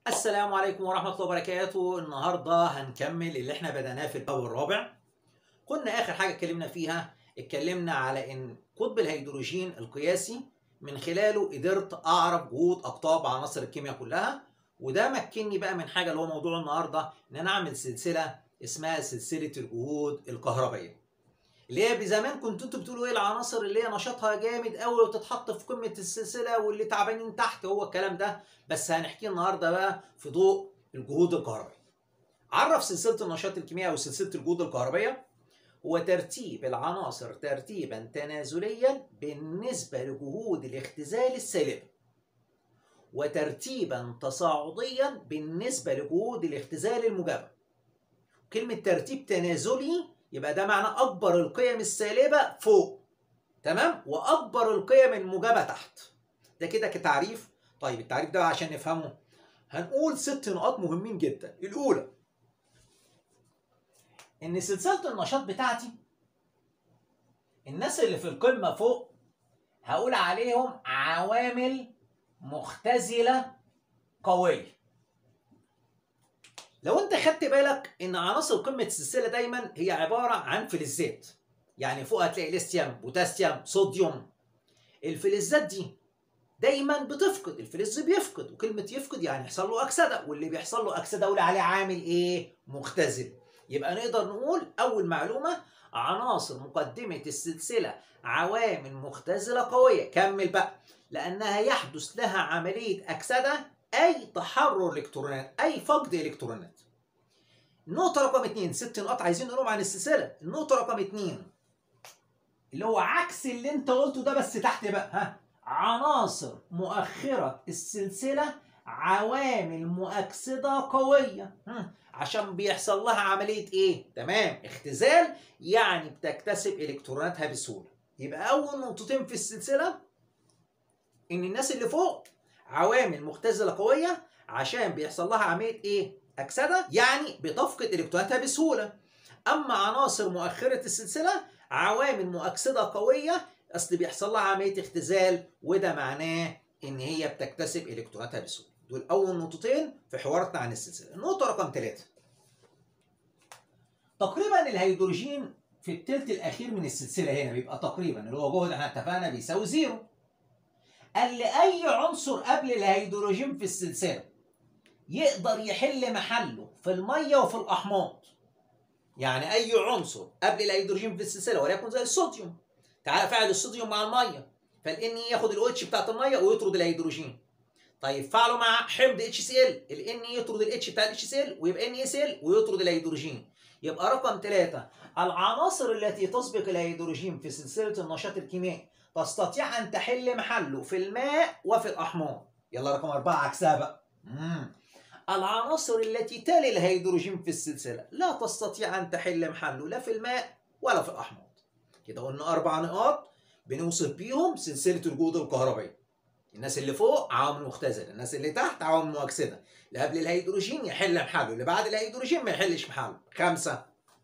السلام عليكم ورحمة الله وبركاته النهاردة هنكمل اللي احنا بدأناه في الباب الرابع كنا آخر حاجة اتكلمنا فيها اتكلمنا على إن قطب الهيدروجين القياسي من خلاله قدرت أعرف جهود أقطاب عناصر الكيمياء كلها وده مكني بقى من حاجة اللي هو موضوع النهاردة إن أنا أعمل سلسلة اسمها سلسلة الجهود الكهربائية اللي هي بزمان كنتوا انتوا بتقولوا ايه العناصر اللي هي نشاطها جامد قوي وتتحط في قمه السلسله واللي تعبانين تحت هو الكلام ده بس هنحكيه النهارده بقى في ضوء الجهود الكهربائيه. عرف سلسله النشاط الكيميائي وسلسله الجهود الكهربائيه هو ترتيب العناصر ترتيبا تنازليا بالنسبه لجهود الاختزال السالبه. وترتيبا تصاعديا بالنسبه لجهود الاختزال الموجبه. كلمه ترتيب تنازلي يبقى ده معناه اكبر القيم السالبه فوق تمام واكبر القيم الموجبه تحت ده كده كتعريف طيب التعريف ده عشان نفهمه هنقول ست نقاط مهمين جدا الاولى ان سلسله النشاط بتاعتي الناس اللي في القمه فوق هقول عليهم عوامل مختزله قويه لو انت خدت بالك ان عناصر قمه السلسله دايما هي عباره عن فلزات يعني فوق هتلاقي ليثيوم بوتاسيوم صوديوم الفلزات دي دايما بتفقد الفلز بيفقد وكلمه يفقد يعني يحصل له اكسده واللي بيحصل له اكسده اقول عليه عامل ايه مختزل يبقى نقدر نقول اول معلومه عناصر مقدمه السلسله عوامل مختزله قويه كمل بقى لانها يحدث لها عمليه اكسده اي تحرر الكترونات اي فقد الكترونات النقطة رقم اتنين ست نقاط عايزين نقولهم عن السلسلة النقطة رقم اتنين اللي هو عكس اللي انت قلته ده بس تحت بقى ها عناصر مؤخرة السلسلة عوامل مؤكسدة قوية ها. عشان بيحصل لها عملية ايه؟ تمام اختزال يعني بتكتسب الكتروناتها بسهولة يبقى أول نقطتين في السلسلة إن الناس اللي فوق عوامل مختزله قويه عشان بيحصل لها عمليه ايه؟ اكسده يعني بتفقد الكتروناتها بسهوله. اما عناصر مؤخره السلسله عوامل مؤكسده قويه اصل بيحصل لها عمليه اختزال وده معناه ان هي بتكتسب الكتروناتها بسهوله. دول اول نقطتين في حواراتنا عن السلسله. النقطه رقم ثلاثه. تقريبا الهيدروجين في الثلث الاخير من السلسله هنا بيبقى تقريبا اللي هو جهد احنا اتفقنا بيساوي زيرو. قال لي اي عنصر قبل الهيدروجين في السلسله يقدر يحل محله في الميه وفي الاحماض يعني اي عنصر قبل الهيدروجين في السلسله وليكن زي الصوديوم تعالى فعل الصوديوم مع الميه فالان ياخد الاو اتش بتاعت الميه ويطرد الهيدروجين طيب فعله مع حمض اتش سي ال الان يطرد الاتش بتاع الاتش سي ال ويبقى ان اس ال ويطرد الهيدروجين يبقى رقم ثلاثة العناصر التي تسبق الهيدروجين في سلسله النشاط الكيميائي تستطيع أن تحل محله في الماء وفي الأحماض يلا رقم أربعة عكسها بقى مم. العناصر التي تلي الهيدروجين في السلسلة لا تستطيع أن تحل محله لا في الماء ولا في الأحماض كده قلنا أربع نقاط بنوصف بيهم سلسلة الجهود الكهربائية الناس اللي فوق عوامل مختزلة الناس اللي تحت عوامل مؤكسدة اللي قبل الهيدروجين يحل محله اللي بعد الهيدروجين ما يحلش محله خمسة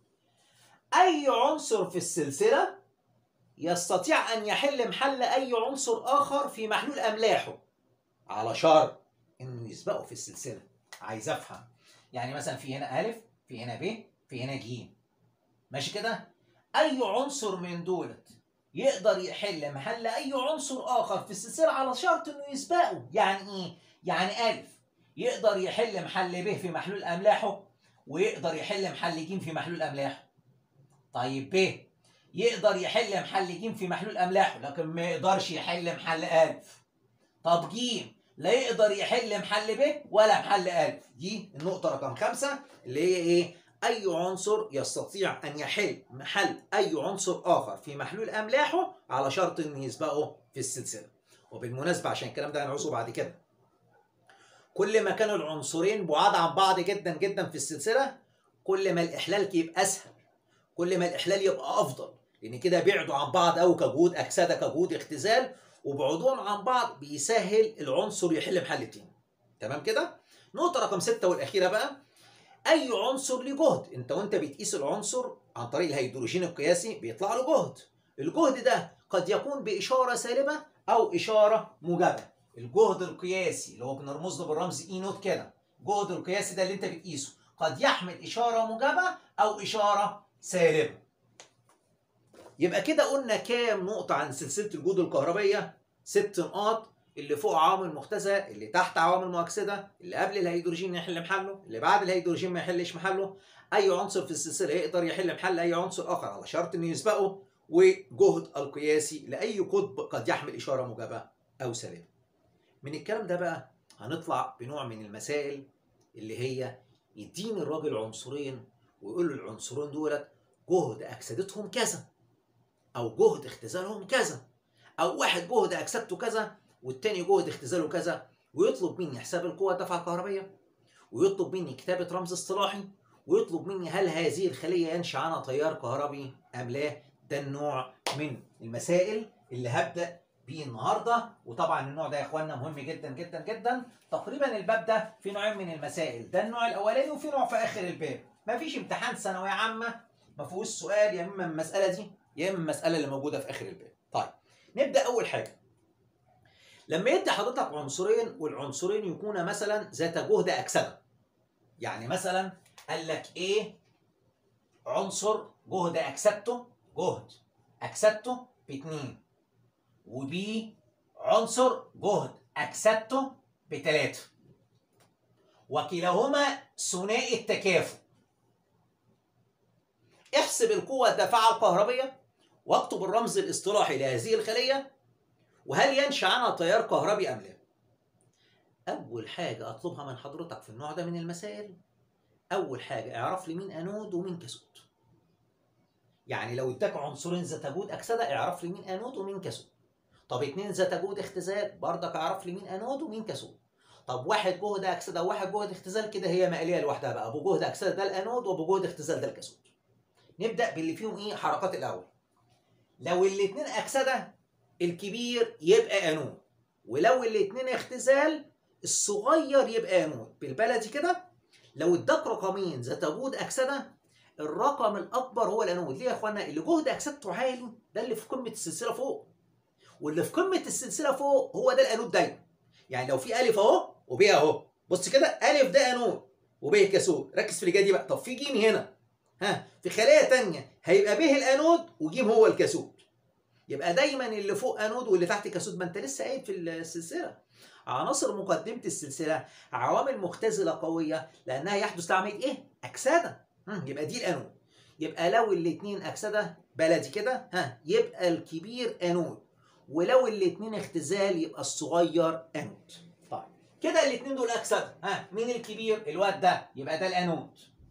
أي عنصر في السلسلة يستطيع أن يحل محل أي عنصر آخر في محلول أملاحه على شرط إنه يسبقه في السلسلة عايز أفهم يعني مثلا في هنا ألف في هنا ب في هنا ج ماشي كده أي عنصر من دولت يقدر يحل محل أي عنصر آخر في السلسلة على شرط إنه يسبقه يعني إيه؟ يعني ألف يقدر يحل محل ب في محلول أملاحه ويقدر يحل محل ج في محلول أملاحه طيب ب يقدر يحل محل ج في محلول املاحه لكن ما يقدرش يحل محل الف طب ج لا يقدر يحل محل ب ولا محل الف دي النقطه رقم خمسة اللي هي ايه اي عنصر يستطيع ان يحل محل اي عنصر اخر في محلول املاحه على شرط انه يسبقه في السلسله وبالمناسبه عشان الكلام ده هنعوزه بعد كده كل ما كانوا العنصرين بعاد عن بعض جدا جدا في السلسله كل ما الاحلال يبقى اسهل كل ما الاحلال يبقى افضل لان كده بيعدوا عن بعض قوي كجهود اكسده كجهود اختزال وبعدهم عن بعض بيسهل العنصر يحل محل تاني تمام كده نقطه رقم ستة والاخيره بقى اي عنصر له جهد انت وانت بتقيس العنصر عن طريق الهيدروجين القياسي بيطلع له جهد الجهد ده قد يكون باشاره سالبه او اشاره موجبه الجهد القياسي اللي هو بنرمز له بالرمز اي نوت كده جهد القياسي ده اللي انت بتقيسه قد يحمل اشاره موجبه او اشاره سالبه يبقى كده قلنا كام نقطه عن سلسله الجهود الكهربيه ست نقاط اللي فوق عوامل مختزله اللي تحت عوامل مؤكسده اللي قبل الهيدروجين يحل محله اللي بعد الهيدروجين ما يحلش محله اي عنصر في السلسله يقدر يحل محل اي عنصر اخر على شرط انه يسبقه وجهد القياسي لاي قطب قد يحمل اشاره موجبه او سالبه من الكلام ده بقى هنطلع بنوع من المسائل اللي هي يديني الراجل عنصرين ويقول له العنصرين دولت جهد اكسدتهم كذا او جهد اختزالهم كذا او واحد جهد اكسدته كذا والتاني جهد اختزاله كذا ويطلب مني حساب القوة الدفعة الكهربية ويطلب مني كتابة رمز اصطلاحي ويطلب مني هل هذه الخلية ينشأ عنها تيار كهربي أم لا ده النوع من المسائل اللي هبدأ بيه النهاردة وطبعا النوع ده يا اخوانا مهم جدا جدا جدا تقريبا الباب ده في نوعين من المسائل ده النوع الأولاني وفي نوع في آخر الباب مفيش امتحان ثانوية عامة ما فيهوش سؤال يا إما من المسألة دي يا إما المسألة اللي موجودة في آخر الباب طيب نبدأ أول حاجة لما يدي حضرتك عنصرين والعنصرين يكون مثلا ذات جهد اكسده يعني مثلا قال لك ايه عنصر جهد اكسدته جهد اكسدته باتنين وبي عنصر جهد اكسدته بتلاته وكلاهما ثنائي التكافؤ احسب القوة الدافعة الكهربية واكتب الرمز الاصطلاحي لهذه الخلية وهل ينشأ عنها تيار كهربي أم لا؟ أول حاجة أطلبها من حضرتك في النوع ده من المسائل أول حاجة اعرف لي مين أنود ومين كاثود. يعني لو اداك عنصرين ذات جهود أكسدة اعرف لي مين أنود ومين كاثود. طب اتنين ذات جهود اختزال برضك اعرف لي مين أنود ومين كاثود. طب واحد جهد أكسدة وواحد جهد اختزال كده هي مقلية لوحدها بقى أبو جهد أكسدة ده الأنود وأبو جهد اختزال ده الكاثود. نبدأ باللي فيهم إيه حركات الأول. لو الاتنين أكسدة الكبير يبقى انود ولو الاتنين اختزال الصغير يبقى انود بالبلدي كده لو اداك رقمين ذات جهد اكسده الرقم الاكبر هو الانود ليه يا اخوانا اللي جهد اكسدته عالي ده اللي في قمه السلسله فوق واللي في قمه السلسله فوق هو ده الانود دايما يعني لو في الف اهو وب اهو بص كده الف ده انود وب كاثود ركز في الاجابه دي بقى طب في جيم هنا ها في خليه تانية هيبقى ب الانود وجيم هو الكاثود يبقى دايما اللي فوق انود واللي تحت كاثود ما انت لسه قايل في السلسله عناصر مقدمه السلسله عوامل مختزله قويه لانها يحدث لها عمليه ايه اكسده يبقى دي الانود يبقى لو الاثنين اكسده بلدي كده ها يبقى الكبير انود ولو الاثنين اختزال يبقى الصغير انود طيب كده الاثنين دول اكسده ها مين الكبير الواد ده يبقى ده الانود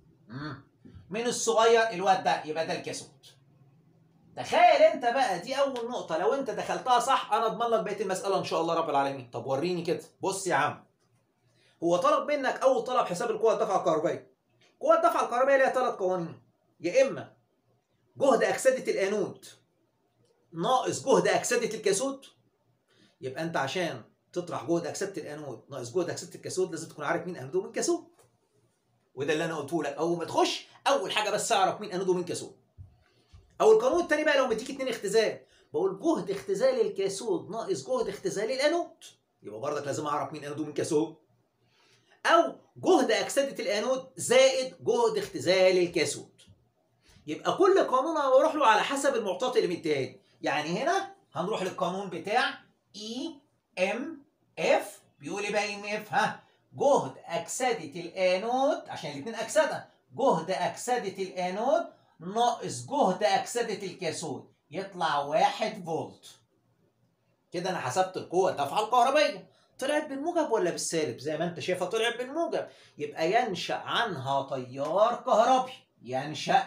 مين الصغير الواد ده يبقى ده الكاثود تخيل انت بقى دي اول نقطة لو انت دخلتها صح انا اضمن لك بقية المسألة ان شاء الله رب العالمين طب وريني كده بص يا عم هو طلب منك اول طلب حساب القوة الدفعة الكهربائية قوة الدفعة الكهربائية ليها ثلاث قوانين يا اما جهد اكسدة الانود ناقص جهد اكسدة الكاثود يبقى انت عشان تطرح جهد اكسدة الانود ناقص جهد اكسدة الكاثود لازم تكون عارف مين انود ومين كاثود وده اللي انا قلته لك اول ما تخش اول حاجة بس اعرف مين انود ومين كاثود او القانون الثاني بقى لو مديك اتنين اختزال بقول جهد اختزال الكاثود ناقص جهد اختزال الانود يبقى برضك لازم اعرف مين انود ومين كاثود او جهد اكسده الانود زائد جهد اختزال الكاثود يبقى كل قانون انا بروح له على حسب المعطيات اللي مديها يعني هنا هنروح للقانون بتاع اي ام اف بيقول ايه بقى اي ام اف ها جهد اكسده الانود عشان الاثنين اكسده جهد اكسده الانود ناقص جهد أكسدة الكاثود يطلع واحد فولت كده أنا حسبت القوة الدفعة الكهربية طلعت بالموجب ولا بالسالب زي ما أنت شايفها طلعت بالموجب يبقى ينشأ عنها تيار كهربي ينشأ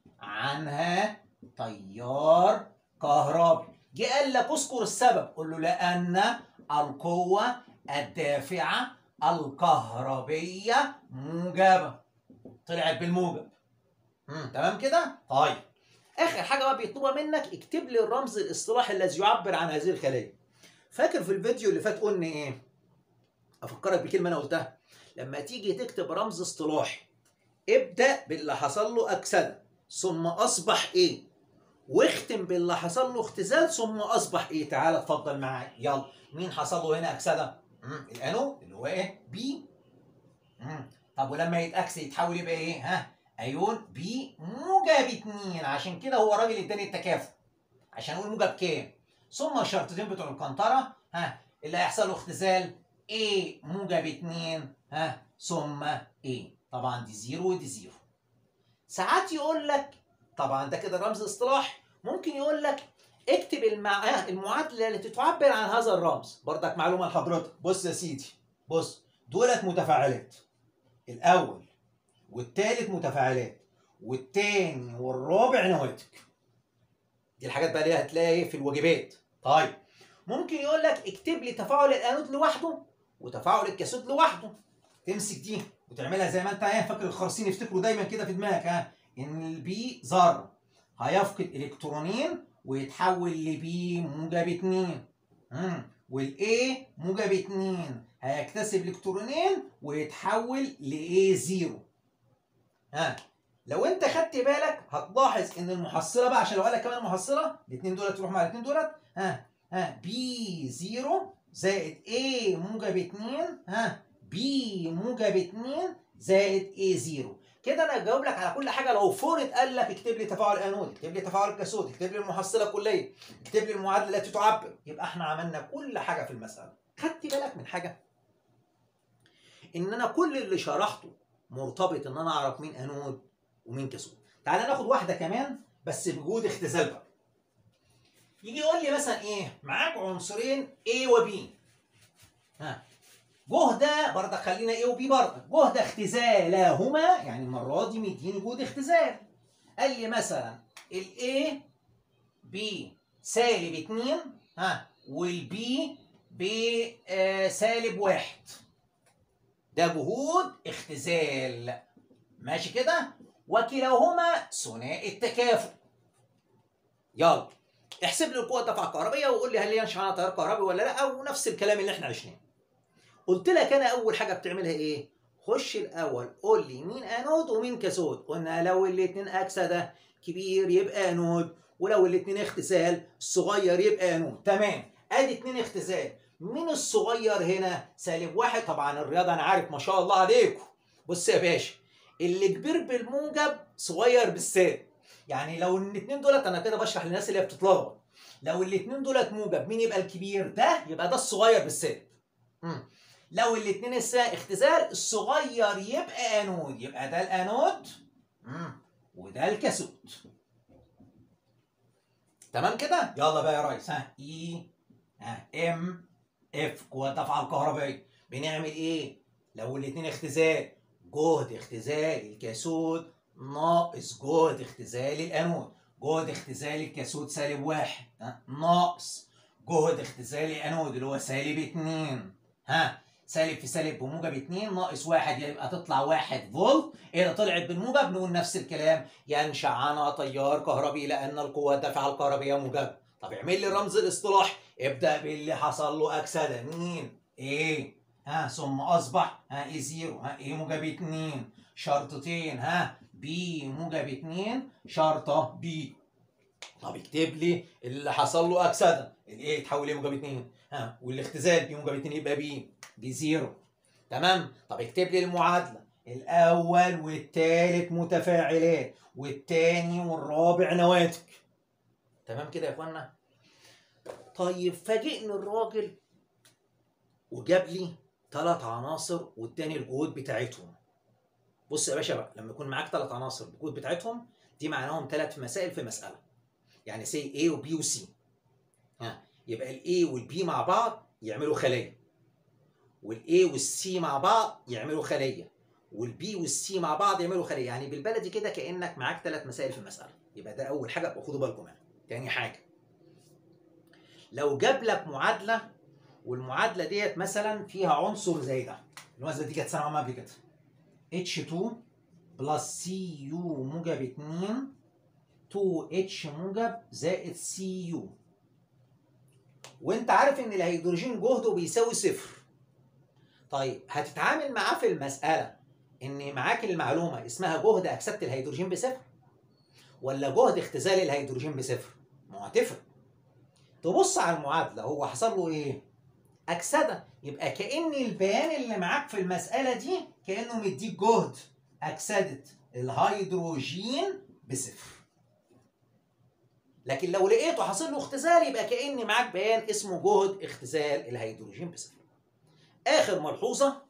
عنها تيار كهربي جه قال لك اذكر السبب قول له لأن القوة الدافعة الكهربية موجبة طلعت بالموجب مم. تمام كده؟ طيب اخر حاجه بقى بيطلبها منك اكتب لي الرمز الاصطلاحي الذي يعبر عن هذه الخليه فاكر في الفيديو اللي فات قلنا ايه افكرك بكلمه انا قلتها لما تيجي تكتب رمز اصطلاحي ابدا باللي حصل له اكسده ثم اصبح ايه واختم باللي حصل له اختزال ثم اصبح ايه تعال اتفضل معايا يلا مين حصل له هنا اكسده مم. الانود اللي هو ايه بي مم. طب ولما يتاكس يتحول يبقى ايه ها ايون بي موجب 2 عشان كده هو الراجل اداني التكافؤ عشان اقول موجب كام ثم الشرطتين بتوع القنطره ها اللي هيحصل له اختزال A موجب 2 ها ثم A طبعا دي زيرو ودي زيرو ساعات يقول لك طبعا ده كده رمز اصطلاح ممكن يقول لك اكتب المع... المعادله التي تعبر عن هذا الرمز برضك معلومه لحضرتك بص يا سيدي بص دولت متفاعلات الاول والثالث متفاعلات والتاني والرابع نواتج دي الحاجات بقى اللي هتلاقي ايه في الواجبات طيب ممكن يقول لك اكتب لي تفاعل الانود لوحده وتفاعل الكاثود لوحده تمسك دي وتعملها زي ما انت ايه فاكر الخرسين يفتكروا دايما كده في دماغك ها ان البي ذره هيفقد الكترونين ويتحول لبي موجب 2 امم والاي موجب 2 هيكتسب الكترونين ويتحول لاي 0 ها لو انت خدت بالك هتلاحظ ان المحصله بقى عشان لو قال لك كمان المحصله الاثنين دول تروح مع الاثنين دولت ها ها بي 0 زائد اي موجب 2 ها بي موجب 2 زائد اي 0 كده انا هجاوب لك على كل حاجه لو فرض قال لك اكتب لي تفاعل انود اكتب لي تفاعل كاثود اكتب لي المحصله الكليه اكتب لي المعادله التي تعبر يبقى احنا عملنا كل حاجه في المساله خدت بالك من حاجه ان انا كل اللي شرحته مرتبط ان انا اعرف مين انود ومين كاثود تعالى ناخد واحده كمان بس بوجود اختزال بقى يجي يقول لي مثلا ايه معاك عنصرين A و B ها جهد برضه خلينا A و B برضه جهد اختزالهما يعني المره دي مديني جهد اختزال قال لي مثلا ال A ب سالب 2 ها وال B بسالب واحد ده جهود اختزال ماشي كده وكلاهما ثنائي التكافؤ يلا احسب لي القوه الدفعه الكهربيه وقول لي هل ينشا عنها تيار كهربي ولا لا او نفس الكلام اللي احنا عشناه قلت لك انا اول حاجه بتعملها ايه خش الاول قول لي مين انود ومين كاثود قلنا لو الاثنين اكسده كبير يبقى انود ولو الاثنين اختزال الصغير يبقى انود تمام ادي اثنين اختزال مين الصغير هنا سالب واحد طبعا الرياضه انا عارف ما شاء الله عليكم بص يا باشا اللي كبير بالموجب صغير بالسالب يعني لو الاثنين دولت انا كده بشرح للناس اللي هي بتتلخبط لو الاثنين دولت موجب مين يبقى الكبير ده يبقى ده الصغير بالسالب مم. لو الاثنين اختزال الصغير يبقى انود يبقى ده الانود مم. وده الكاثود تمام كده يلا بقى يا ريس ها اي ها ام اف قوة الدفعة الكهربائية بنعمل ايه لو الاثنين اختزال جهد اختزال الكاثود ناقص جهد اختزال الانود جهد اختزال الكاثود سالب واحد ها ناقص جهد اختزال الانود اللي هو سالب اتنين ها سالب في سالب بموجب اتنين ناقص واحد يبقى تطلع واحد فولت اذا طلعت بالموجب نقول نفس الكلام ينشا عنها تيار كهربي لان القوه الدافعه الكهربيه موجبه طب اعمل لي رمز الاصطلاح ابدا باللي حصل له اكسده مين ايه ها ثم اصبح ها ايه زيرو ها ايه موجب اتنين شرطتين ها بي موجب اتنين شرطه بي طب اكتب لي اللي حصل له اكسده الايه يتحول ايه موجب اتنين ها والاختزال بي موجب اتنين يبقى بي بزيرو تمام طب اكتب لي المعادله الاول والثالث متفاعلات والثاني والرابع نواتج تمام كده يا اخوانا طيب فاجئني الراجل وجاب لي ثلاث عناصر واداني الجهود بتاعتهم بص يا باشا بقى لما يكون معاك ثلاث عناصر الجهود بتاعتهم دي معناهم ثلاث مسائل في مساله يعني سي A وبي وسي ها يبقى الاي والبي مع بعض يعملوا خليه والاي والسي مع بعض يعملوا خليه والبي والسي مع بعض يعملوا خليه يعني بالبلدي كده كانك معاك ثلاث مسائل في مساله يبقى ده اول حاجه ابقى خدوا بالكم منها تاني حاجه لو جاب لك معادله والمعادله ديت مثلا فيها عنصر زي ده المعادله دي كانت ثانويه عامه قبل كده H2 بلس CU موجب 2 2H موجب زائد CU وانت عارف ان الهيدروجين جهده بيساوي صفر طيب هتتعامل معاه في المسألة ان معاك المعلومة اسمها جهد اكسدة الهيدروجين بصفر ولا جهد اختزال الهيدروجين بصفر ما هو هتفرق تبص على المعادلة هو حصل له ايه اكسده يبقى كان البيان اللي معاك في المساله دي كانه مديك جهد اكسده الهيدروجين بصفر لكن لو لقيته حاصل له اختزال يبقى كان معاك بيان اسمه جهد اختزال الهيدروجين بصفر اخر ملحوظه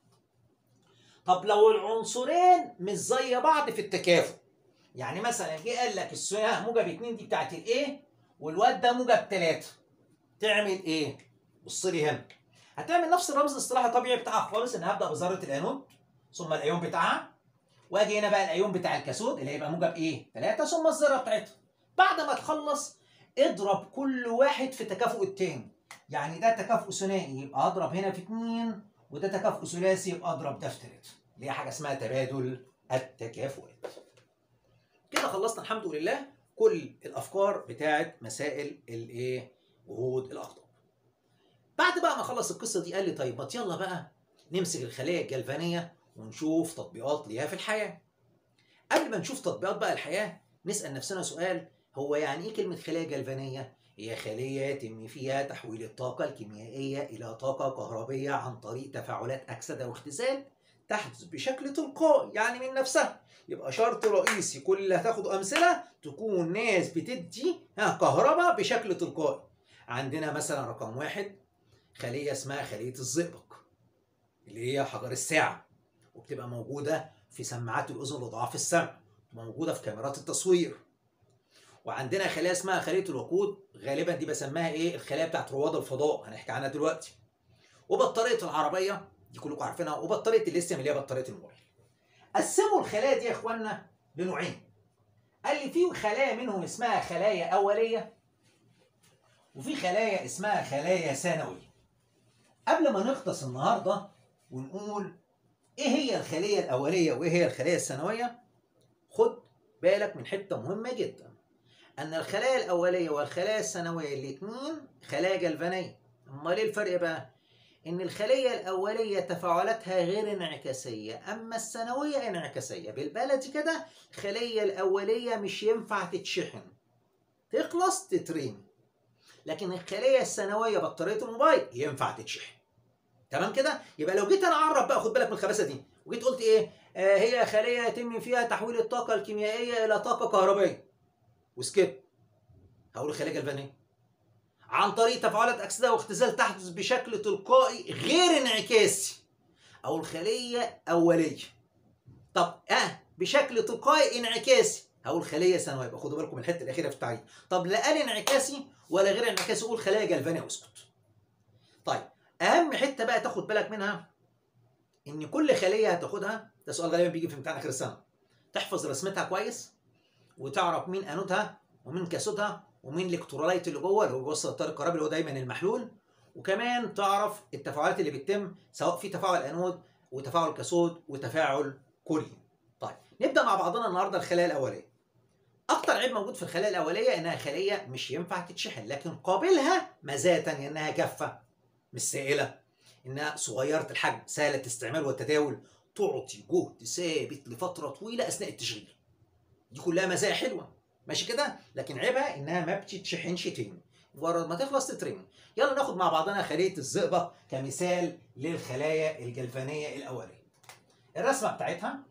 طب لو العنصرين مش زي بعض في التكافؤ يعني مثلا جه قال لك السنه موجب 2 دي بتاعت الايه والواد ده موجب 3 تعمل ايه؟ بص لي هنا هتعمل نفس الرمز الاصطلاحي الطبيعي بتاعها خالص ان هبدا بذره الانود ثم الايون بتاعها واجي هنا بقى الايون بتاع الكاثود اللي هيبقى موجب ايه؟ 3 ثم الذره بتاعتها بعد ما تخلص اضرب كل واحد في تكافؤ التاني يعني ده تكافؤ ثنائي يبقى اضرب هنا في 2 وده تكافؤ ثلاثي يبقى اضرب ده في 3 اللي هي حاجه اسمها تبادل التكافؤات كده خلصنا الحمد لله كل الافكار بتاعت مسائل الايه جهود الاقطاب بعد بقى ما خلص القصه دي قال لي طيب ما يلا بقى نمسك الخلايا الجلفانيه ونشوف تطبيقات ليها في الحياه قبل ما نشوف تطبيقات بقى الحياه نسال نفسنا سؤال هو يعني ايه كلمه خلايا جلفانيه هي خلية يتم فيها تحويل الطاقة الكيميائية إلى طاقة كهربية عن طريق تفاعلات أكسدة واختزال تحدث بشكل تلقائي يعني من نفسها يبقى شرط رئيسي كل اللي هتاخدوا أمثلة تكون ناس بتدي ها كهرباء بشكل تلقائي عندنا مثلا رقم واحد خلية اسمها خلية الزئبق اللي هي حجر الساعة وبتبقى موجودة في سماعات الأذن لضعاف السمع موجودة في كاميرات التصوير وعندنا خليه اسمها خليه الوقود غالبا دي بسميها ايه الخلايا بتاعت رواد الفضاء هنحكي عنها دلوقتي وبطاريه العربيه دي كلكم عارفينها وبطاريه الليثيوم اللي هي بطاريه الموبايل قسموا الخلايا دي يا اخوانا لنوعين قال لي في خلايا منهم اسمها خلايا اوليه وفي خلايا اسمها خلايا ثانويه قبل ما نختص النهارده ونقول ايه هي الخليه الاوليه وايه هي الخلايا الثانويه خد بالك من حته مهمه جدا ان الخلايا الاوليه والخلايا الثانويه الاثنين خلايا جلفانيه امال ايه الفرق بقى ان الخليه الاوليه تفاعلاتها غير انعكاسيه اما الثانويه انعكاسيه بالبلدي كده الخليه الاوليه مش ينفع تتشحن تخلص تترمي لكن الخليه الثانويه بطاريه الموبايل ينفع تتشحن تمام كده يبقى لو جيت انا اعرف بقى خد بالك من الخباثه دي وجيت قلت ايه آه هي خليه يتم فيها تحويل الطاقه الكيميائيه الى طاقه كهربائيه وسكت هقول خليه جلفانيه عن طريق تفاعلات اكسده واختزال تحدث بشكل تلقائي غير انعكاسي او الخليه اوليه طب اه بشكل تلقائي انعكاسي هقول خليه ثانويه يبقى خدوا بالكم من الحته الاخيره في التعريف طب لا قال انعكاسي ولا غير انعكاسي قول خلايا جلفانيه واسكت طيب اهم حته بقى تاخد بالك منها ان كل خليه هتاخدها ده سؤال غالبا بيجي في امتحان اخر السنه تحفظ رسمتها كويس وتعرف مين انودها ومين كاسودها ومين الالكترولايت اللي جوه اللي هو بيوصل الطار الكهربي اللي هو دايما المحلول وكمان تعرف التفاعلات اللي بتتم سواء في تفاعل انود وتفاعل كاثود وتفاعل كلي. طيب نبدا مع بعضنا النهارده الخلايا الاوليه. اكتر عيب موجود في الخلايا الاوليه انها خليه مش ينفع تتشحن لكن قابلها مزايا تانية انها جافه مش سائله انها صغيره الحجم سهله الاستعمال والتداول تعطي جهد ثابت لفتره طويله اثناء التشغيل. دي كلها مزايا حلوه ماشي كده لكن عيبها انها ما بتتشحنش تاني مجرد ما تخلص تترمي يلا ناخد مع بعضنا خليه الزئبق كمثال للخلايا الجلفانيه الاوليه الرسمه بتاعتها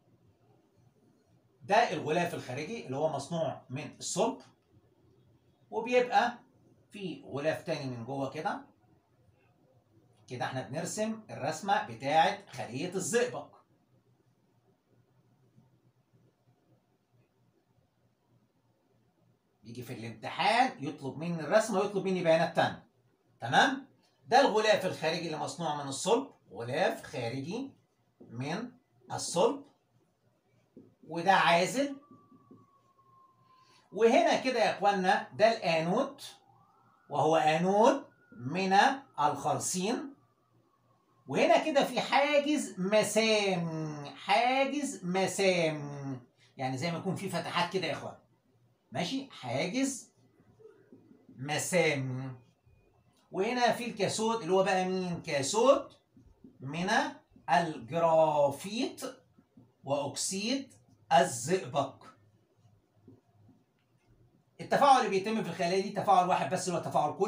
ده الغلاف الخارجي اللي هو مصنوع من الصلب وبيبقى في غلاف تاني من جوه كده كده احنا بنرسم الرسمه بتاعه خليه الزئبق يجي في الامتحان يطلب مني الرسمه ويطلب مني بيانات تانية تمام ده الغلاف الخارجي اللي مصنوع من الصلب غلاف خارجي من الصلب وده عازل وهنا كده يا اخوانا ده الانود وهو انود من الخرسين وهنا كده في حاجز مسام حاجز مسام يعني زي ما يكون في فتحات كده يا اخوان ماشي حاجز مسام وهنا في الكاثود اللي هو بقى مين كاثود من الجرافيت واكسيد الزئبق التفاعل اللي بيتم في الخلايا دي تفاعل واحد بس اللي هو تفاعل كلي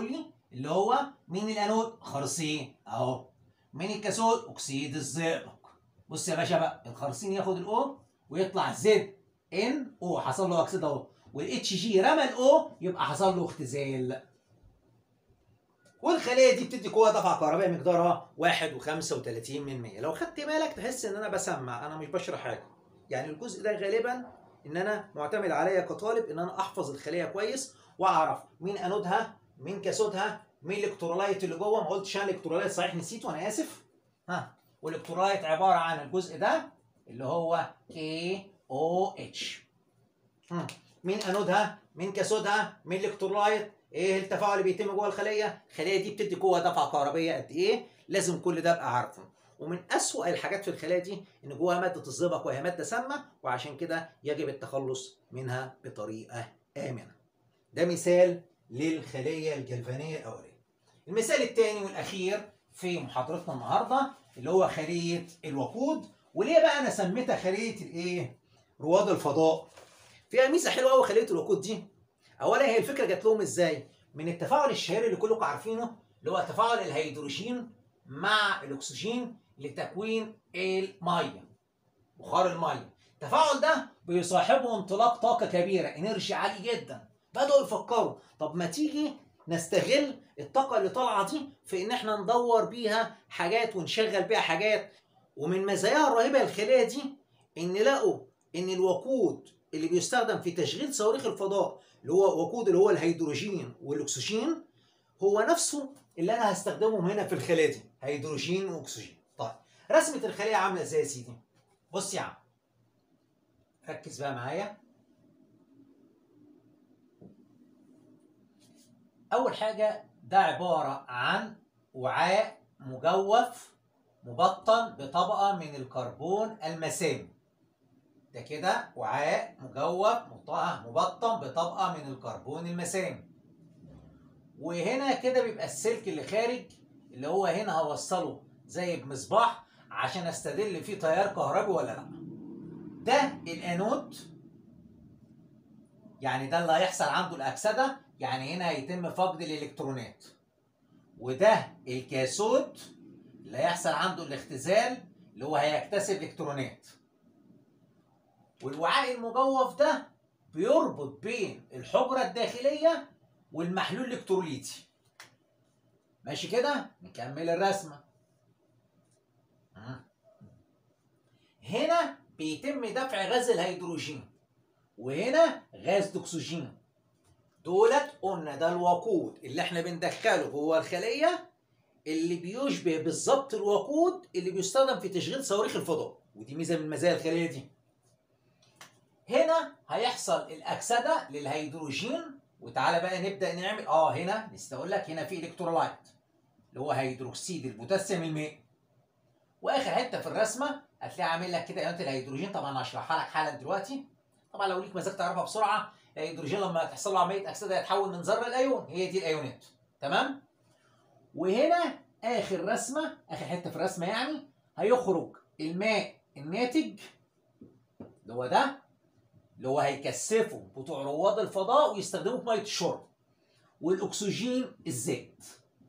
اللي هو مين الانود خرسين اهو مين الكاثود اكسيد الزئبق بص يا باشا بقى الخرسين ياخد الاو ويطلع زد ان او حصل له اكسيد اهو والاتش جي رمى الاو يبقى حصل له اختزال والخليه دي بتدي قوه دفعه كهربائيه مقدارها 1.35 من 100 لو خدت بالك تحس ان انا بسمع انا مش بشرح حاجه يعني الجزء ده غالبا ان انا معتمد عليا كطالب ان انا احفظ الخليه كويس واعرف مين انودها مين كاثودها مين الالكترولايت اللي جوه ما قلتش انا الالكترولايت صحيح نسيته انا اسف ها والالكترولايت عباره عن الجزء ده اللي هو كي او اتش مين انودها مين كاثودها مين الالكترولايت ايه التفاعل اللي بيتم جوه الخليه الخليه دي بتدي قوه دفعه كهربيه قد ايه لازم كل ده ابقى عارفه ومن أسوأ الحاجات في الخلايا دي ان جواها ماده الزئبق وهي ماده سامه وعشان كده يجب التخلص منها بطريقه امنه ده مثال للخليه الجلفانيه الاوليه المثال الثاني والاخير في محاضرتنا النهارده اللي هو خليه الوقود وليه بقى انا سميتها خليه الايه رواد الفضاء فيها ميزه حلوه قوي خليه الوقود دي اولا هي الفكره جات لهم ازاي من التفاعل الشهير اللي كلكم عارفينه اللي هو تفاعل الهيدروجين مع الاكسجين لتكوين الميه بخار الميه التفاعل ده بيصاحبه انطلاق طاقه كبيره انرجي عالي جدا بداوا يفكروا طب ما تيجي نستغل الطاقه اللي طالعه دي في ان احنا ندور بيها حاجات ونشغل بيها حاجات ومن مزاياها الرهيبه الخليه دي ان لقوا ان الوقود اللي بيستخدم في تشغيل صواريخ الفضاء اللي هو وقود اللي هو الهيدروجين والاكسجين هو نفسه اللي انا هستخدمهم هنا في الخليه دي هيدروجين واكسجين طيب رسمه الخليه عامله ازاي يا سيدي بص يا عم ركز بقى معايا اول حاجه ده عباره عن وعاء مجوف مبطن بطبقه من الكربون المسام ده كده وعاء مجوف مبطن بطبقه من الكربون المسام وهنا كده بيبقى السلك اللي خارج اللي هو هنا هوصله زي بمصباح عشان استدل فيه تيار كهربي ولا لا ده الانود يعني ده اللي هيحصل عنده الاكسده يعني هنا هيتم فقد الالكترونات وده الكاثود اللي هيحصل عنده الاختزال اللي هو هيكتسب الكترونات والوعاء المجوف ده بيربط بين الحجره الداخليه والمحلول الالكتروليتي ماشي كده نكمل الرسمه هنا بيتم دفع غاز الهيدروجين وهنا غاز الاكسجين دولت قلنا ده الوقود اللي احنا بندخله جوه الخليه اللي بيشبه بالظبط الوقود اللي بيستخدم في تشغيل صواريخ الفضاء ودي ميزه من مزايا الخليه دي هنا هيحصل الاكسده للهيدروجين وتعالى بقى نبدا نعمل اه هنا نسيت اقول لك هنا في الكترولايت اللي هو هيدروكسيد البوتاسيوم المائي واخر حته في الرسمه هتلاقي عامل لك كده ايونات الهيدروجين طبعا هشرحها لك حالا دلوقتي طبعا لو ليك مزاج تعرفها بسرعه الهيدروجين لما تحصل له عمليه اكسده يتحول من ذره لايون هي دي الايونات تمام وهنا اخر رسمه اخر حته في الرسمه يعني هيخرج الماء الناتج اللي هو ده اللي هو هيكثفوا بتوع رواد الفضاء ويستخدموه في ميه الشرب والاكسجين الزيت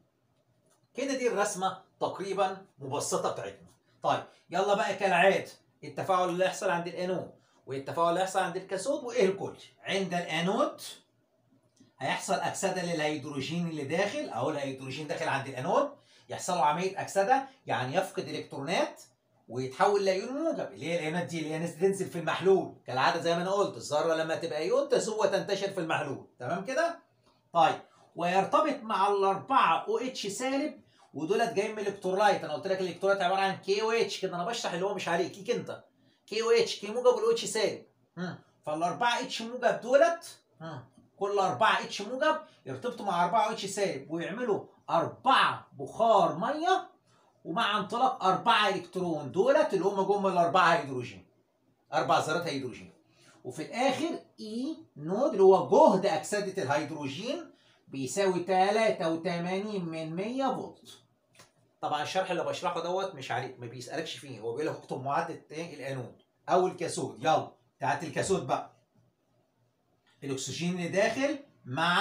كده دي الرسمه تقريبا مبسطه بتاعتنا طيب يلا بقى كالعاده التفاعل اللي يحصل عند الانود والتفاعل اللي يحصل عند الكاثود وايه الكل عند الانود هيحصل اكسده للهيدروجين اللي داخل اهو الهيدروجين داخل عند الانود يحصل له عمليه اكسده يعني يفقد الكترونات ويتحول لايون موجب اللي هي الايونات دي اللي هي تنزل في المحلول كالعاده زي ما انا قلت الذره لما تبقى ايون تسوى تنتشر في المحلول تمام كده طيب ويرتبط مع الاربعه او اتش سالب ودولت جايين من الالكترولايت انا قلت لك الالكترولايت عباره عن كي او اتش كده انا بشرح اللي هو مش عليك ليك انت كي او اتش كي موجب والاو اتش سالب فالاربعه اتش موجب دولت كل اربعه اتش موجب يرتبطوا مع اربعه اتش سالب ويعملوا اربعه بخار ميه ومع انطلاق أربعة إلكترون دولت اللي هم جم الأربعة هيدروجين أربع ذرات هيدروجين وفي الآخر إي نود اللي هو جهد أكسدة الهيدروجين بيساوي 83 من 100 فولت طبعا الشرح اللي بشرحه دوت مش عليك ما بيسألكش فيه هو بيقول لك اكتب معادلة الأنود أو الكاثود يلا بتاعت الكاثود بقى الأكسجين اللي داخل مع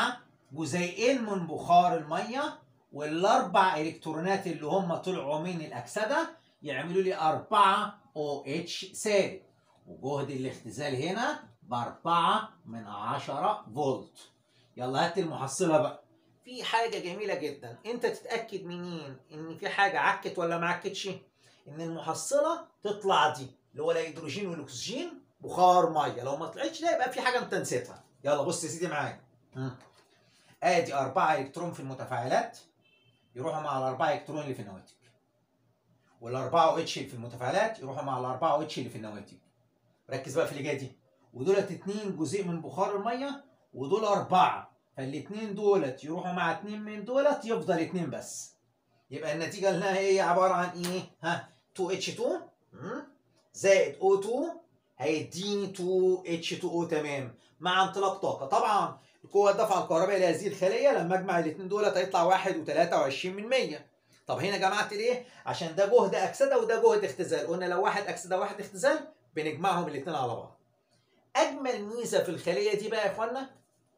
جزيئين من بخار الميه والاربع الكترونات اللي هم طلعوا من الاكسده يعملوا لي 4 او اتش سالب وجهد الاختزال هنا ب 4 من 10 فولت يلا هات المحصله بقى في حاجه جميله جدا انت تتاكد منين ان في حاجه عكت ولا ما عكتش ان المحصله تطلع دي اللي هو الهيدروجين والاكسجين بخار ميه لو ما طلعتش ده يبقى في حاجه انت نسيتها يلا بص يا سيدي معايا مم. ادي أربعة إلكترون في المتفاعلات يروحوا مع الأربعة إلكترون اللي في النواتج والأربعة اتش اللي في المتفاعلات يروحوا مع الأربعة اتش اللي في النواتج ركز بقى في اللي جايه دي ودولت اتنين جزيء من بخار المية ودول أربعة فالاتنين دولت يروحوا مع اتنين من دولت يفضل اتنين بس يبقى النتيجة لنا هي عبارة عن ايه؟ ها 2H2 مم. زائد O2 هيديني 2H2O تمام مع انطلاق طاقة طبعا القوة الدفع الكهربائي لهذه الخلية لما اجمع الاثنين دولت هيطلع واحد و23 من 100 طب هنا جمعت ليه؟ عشان ده جهد أكسدة وده جهد اختزال قلنا لو واحد أكسدة وواحد اختزال بنجمعهم الاثنين على بعض أجمل ميزة في الخلية دي بقى يا إخوانا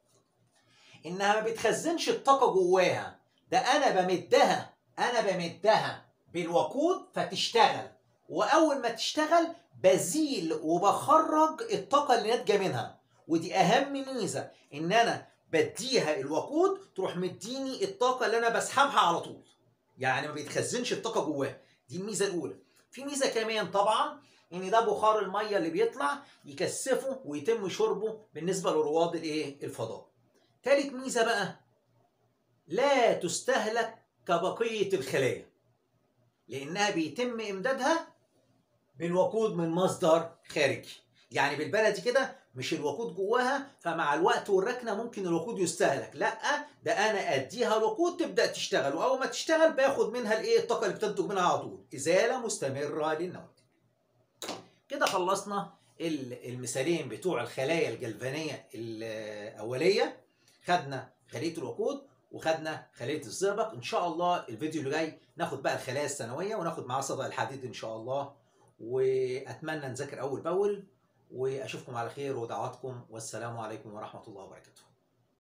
إنها ما بتخزنش الطاقة جواها ده أنا بمدها أنا بمدها بالوقود فتشتغل وأول ما تشتغل بزيل وبخرج الطاقة اللي ناتجة منها ودي اهم ميزه ان انا بديها الوقود تروح مديني الطاقه اللي انا بسحبها على طول يعني ما بيتخزنش الطاقه جواه دي الميزه الاولى في ميزه كمان طبعا ان ده بخار الميه اللي بيطلع يكثفه ويتم شربه بالنسبه لرواد الايه الفضاء تالت ميزه بقى لا تستهلك كبقيه الخلايا لانها بيتم امدادها بالوقود من مصدر خارجي يعني بالبلدي كده مش الوقود جواها فمع الوقت والركنه ممكن الوقود يستهلك لا ده انا اديها الوقود تبدا تشتغل واول ما تشتغل باخد منها الايه الطاقه اللي بتنتج منها على طول ازاله مستمره للنواتج كده خلصنا المثالين بتوع الخلايا الجلفانيه الاوليه خدنا خليه الوقود وخدنا خليه الزئبق ان شاء الله الفيديو اللي جاي ناخد بقى الخلايا الثانويه وناخد معاه صدى الحديد ان شاء الله واتمنى نذاكر اول باول واشوفكم على خير ودعواتكم والسلام عليكم ورحمه الله وبركاته